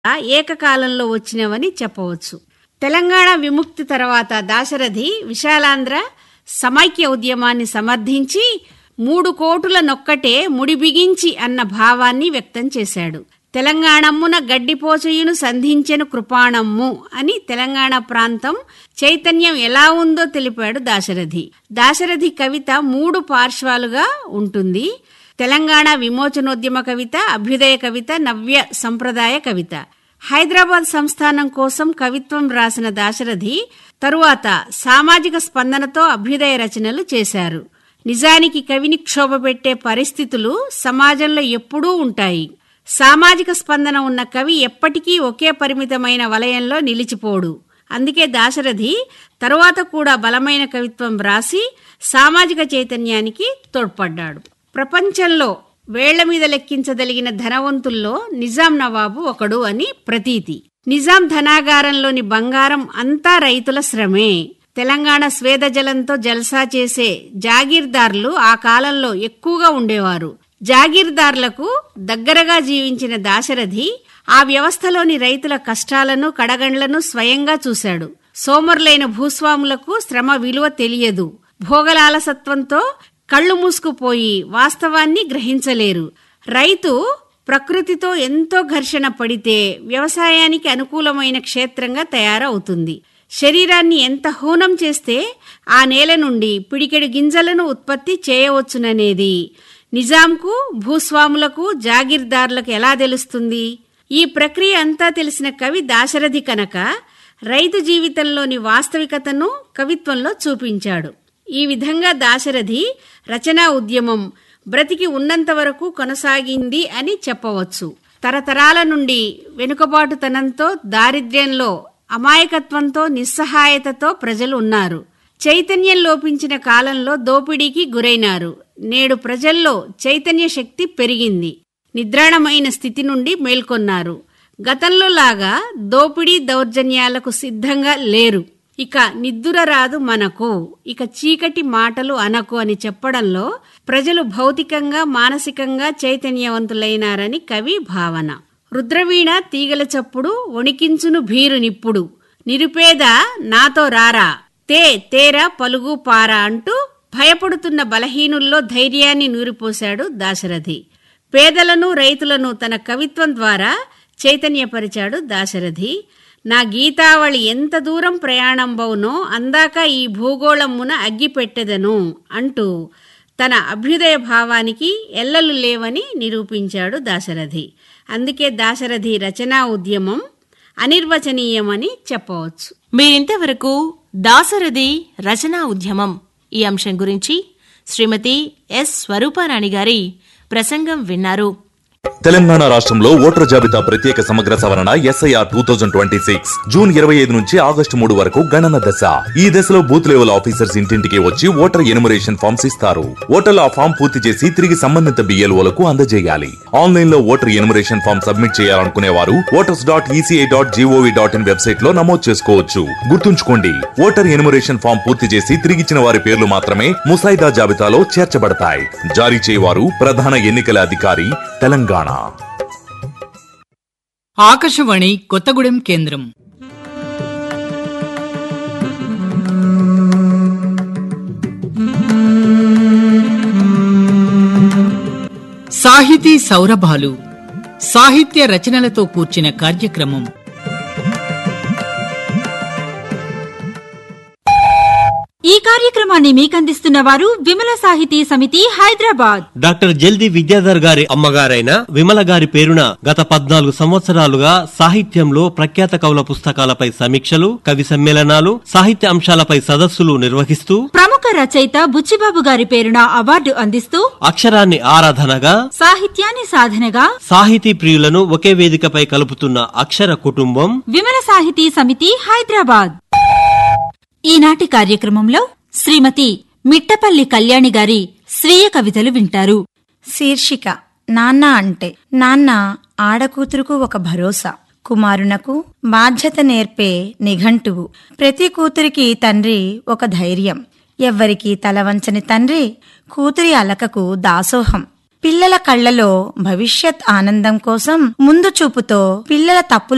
ఏకకాలంలో వచ్చినవని చెప్పవచ్చు తెలంగాణ విముక్తి తర్వాత దాశరథి విశాలాంధ్ర సమైక్య ఉద్యమాన్ని సమర్థించి మూడు కోటుల నొక్కటే ముడి బిగించి అన్న భావాన్ని వ్యక్తం చేశాడు తెలంగాణమ్మున గడ్డిపోచయును సంధించెను కృపాణమ్ము అని తెలంగాణ ప్రాంతం చైతన్యం ఎలా ఉందో తెలిపాడు దాశరథి దాశరథి కవిత మూడు పార్శ్వాలుగా ఉంటుంది తెలంగాణ విమోచనోద్యమ కవిత అభ్యుదయ కవిత నవ్య సంప్రదాయ కవిత హైదరాబాద్ సంస్థానం కోసం కవిత్వం రాసిన దాశరథి తరువాత సామాజిక స్పందనతో అభ్యుదయ రచనలు చేశారు నిజానికి కవిని క్షోభపెట్టే పరిస్థితులు సమాజంలో ఎప్పుడూ ఉంటాయి సామాజిక స్పందన ఉన్న కవి ఎప్పటికీ ఒకే పరిమితమైన వలయంలో నిలిచిపోడు అందుకే దాశరథి తరువాత కూడా బలమైన కవిత్వం వ్రాసి సామాజిక చైతన్యానికి తోడ్పడ్డాడు ప్రపంచంలో వేళ్ల మీద లెక్కించదలిగిన ధనవంతుల్లో నిజాం నవాబు ఒకడు అని ప్రతీతి నిజాం ధనాగారంలోని బంగారం అంతా రైతుల శ్రమే తెలంగాణ స్వేదజలంతో జల్సా చేసే జాగీర్దార్లు ఆ కాలంలో ఎక్కువగా ఉండేవారు జాగీర్దార్లకు దగ్గరగా జీవించిన దాశరథి ఆ వ్యవస్థలోని రైతుల కష్టాలను కడగండ్లను స్వయంగా చూశాడు సోమరులైన భూస్వాములకు శ్రమ విలువ తెలియదు భోగలాలసత్వంతో కళ్ళు మూసుకుపోయి వాస్తవాన్ని గ్రహించలేరు రైతు ప్రకృతితో ఎంతో ఘర్షణ పడితే వ్యవసాయానికి అనుకూలమైన క్షేత్రంగా తయారవుతుంది శరీరాన్ని ఎంత హూనం చేస్తే ఆ నేల నుండి పిడికెడు గింజలను ఉత్పత్తి చేయవచ్చుననేది నిజాంకు భూస్వాములకు జాగీర్దారులకు ఎలా తెలుస్తుంది ఈ ప్రక్రియ అంతా తెలిసిన కవి దాశరథి కనుక రైతు జీవితంలోని వాస్తవికతను కవిత్వంలో చూపించాడు ఈ విధంగా దాశరథి రచనా ఉద్యమం బ్రతికి ఉన్నంత వరకు కొనసాగింది అని చెప్పవచ్చు తరతరాల నుండి వెనుకబాటుతనంతో దారిద్ర్యంలో అమాయకత్వంతో నిస్సహాయతతో ప్రజలు ఉన్నారు చైతన్యం లోపించిన కాలంలో దోపిడీకి గురైనారు నేడు ప్రజల్లో చైతన్య శక్తి పెరిగింది నిద్రాణమైన స్థితి నుండి మేల్కొన్నారు గతంలో లాగా దోపిడీ దౌర్జన్యాలకు సిద్ధంగా లేరు ఇక నిద్దుర రాదు మనకు ఇక చీకటి మాటలు అనకు అని చెప్పడంలో ప్రజలు భౌతికంగా మానసికంగా చైతన్యవంతులైనారని కవి భావన రుద్రవీణ తీగల చప్పుడు వణికించును భీరు నిప్పుడు నిరుపేద నాతో రారా తే తేరా పలుగు పారా అంటూ భయపడుతున్న బలహీనుల్లో ధైర్యాన్ని నూరిపోశాడు దాశరథి పేదలను రైతులను తన కవిత్వం ద్వారా చైతన్యపరిచాడు దాశరథి నా గీతావళి ఎంత దూరం ప్రయాణంబవునో అందాక ఈ భూగోళమున అగ్గిపెట్టెదను అంటూ తన అభ్యుదయ భావానికి ఎల్లలు లేవని నిరూపించాడు దాశరథి అందుకే దాశరథి రచనా ఉద్యమం అనిర్వచనీయమని చెప్పవచ్చు మీరింతవరకు దాసరథి రచనా ఉద్యమం ఈ అంశం గురించి శ్రీమతి ఎస్ స్వరూపారాణి గారి ప్రసంగం విన్నారు తెలంగాణ రాష్ట్రంలో ఓటర్ జాబితా ప్రత్యేక సమగ్ర సవరణ SIR two thousand twenty six June ఇరవై ఐదు నుంచి ఆగస్టు మూడు వరకు గణన దశ ఈ దశలో బూత్ లెవెల్ ఆఫీసర్స్ ఇంటింటికి వచ్చి ఓటర్ ఎనుమరేషన్ ఫామ్స్ ఇస్తారు ఓటర్లు ఆ ఫామ్ పూర్తి చేసి తిరిగి సంబంధిత బిఎల్ఓలకు అందజేయాలి ఆన్లైన్ లో ఓటర్ ఎనుమరేషన్ ఫామ్ సబ్మిట్ చేయాలనుకునే వారు voters dot ECI dot GOV dot in website లో నమోదు చేసుకోవచ్చు గుర్తుంచుకోండి ఓటర్ ఎనుమరేషన్ ఫామ్ పూర్తి చేసి తిరిగిచ్చిన వారి పేర్లు మాత్రమే ముసాయిదా జాబితాలో చేర్చబడతాయి జారీ చేయవారు ప్రధాన ఎన్నికల అధికారి తెలంగాణ ఆకాశవాణి కొత్తగూడెం కేంద్రం సాహితీ సౌరభాలు సాహిత్య రచనలతో కూర్చిన కార్యక్రమం ఈ కార్యక్రమాన్ని మీకందిస్తున్న వారు విమల సాహితీ సమితి హైదరాబాద్ డాక్టర్ జల్ది విద్యాధర్ గారి అమ్మగారైన విమల గారి పేరున గత పద్నాలుగు సంవత్సరాలుగా సాహిత్యంలో ప్రఖ్యాత కవుల పుస్తకాలపై సమీక్షలు కవి సమ్మేళనాలు సాహిత్య అంశాలపై సదస్సులు నిర్వహిస్తూ ప్రముఖ రచయిత బుచ్చిబాబు గారి పేరున అవార్డు అందిస్తూ అక్షరాన్ని ఆరాధనగా సాహిత్యాన్ని సాధనగా సాహితీ ప్రియులను ఒకే వేదికపై కలుపుతున్న అక్షర కుటుంబం విమల సాహితీ సమితి హైదరాబాద్ ఈనాటి కార్యక్రమంలో శ్రీమతి మిట్టపల్లి కళ్యాణి గారి స్వీయ కవితలు వింటారు శీర్షిక నాన్న అంటే నాన్న ఆడకూతురుకు ఒక భరోసా కుమారునకు బాధ్యత నేర్పే నిఘంటువు ప్రతి కూతురికి తండ్రి ఒక ధైర్యం ఎవ్వరికి తలవంచని తండ్రి కూతురి అలకకు దాసోహం పిల్లల కళ్లలో భవిష్యత్ ఆనందం కోసం ముందు చూపుతో పిల్లల తప్పుల